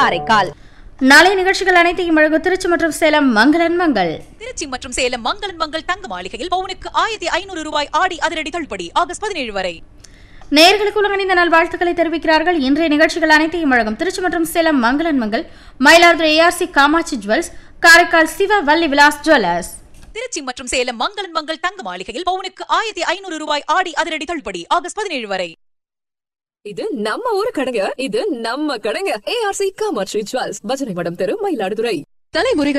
காரைக்கால் நாளை நிகழ்ச்சிகள் அனைத்தையும் வழங்கும் திருச்சி மற்றும் சேலம் மங்களன் மங்கள் திருச்சி மற்றும் சேலம் மங்களன் மங்கள் தங்க மாளிகையில் பவுனுக்கு ஆயிரத்தி ஐநூறு ரூபாய் ஆடி அதிரடி தள்ளுபடி ஆகஸ்ட் பதினேழு வரை நேர்களுக்கு உலகணிந்த நாள் வாழ்த்துக்களை தெரிவிக்கிறார்கள் இன்றைய நிகழ்ச்சிகள் அனைத்தையும் வழங்கும் திருச்சி மற்றும் சேலம் மங்களன் மங்கள் Mayiladuthurai ARC Kamatchi jewels Karaikal Siva Valli Vilas jewellers Tiruchi மற்றும் சேலம் மங்களன் மங்கள் தங்க மாளிகையில் பவுனுக்கு ஆயிரத்தி ஐநூறு ரூபாய் ஆடி அதிரடி தள்ளுபடி ஆகஸ்ட் பதினேழு வரை இது நம்ம ஊரு கடைங்க இது நம்ம கடைங்க ஏஆர்சி காமாட்சி ஜுவல்ஸ் பஜனை மடம் தெரு மயிலாடுதுறை தலைமுறைகள்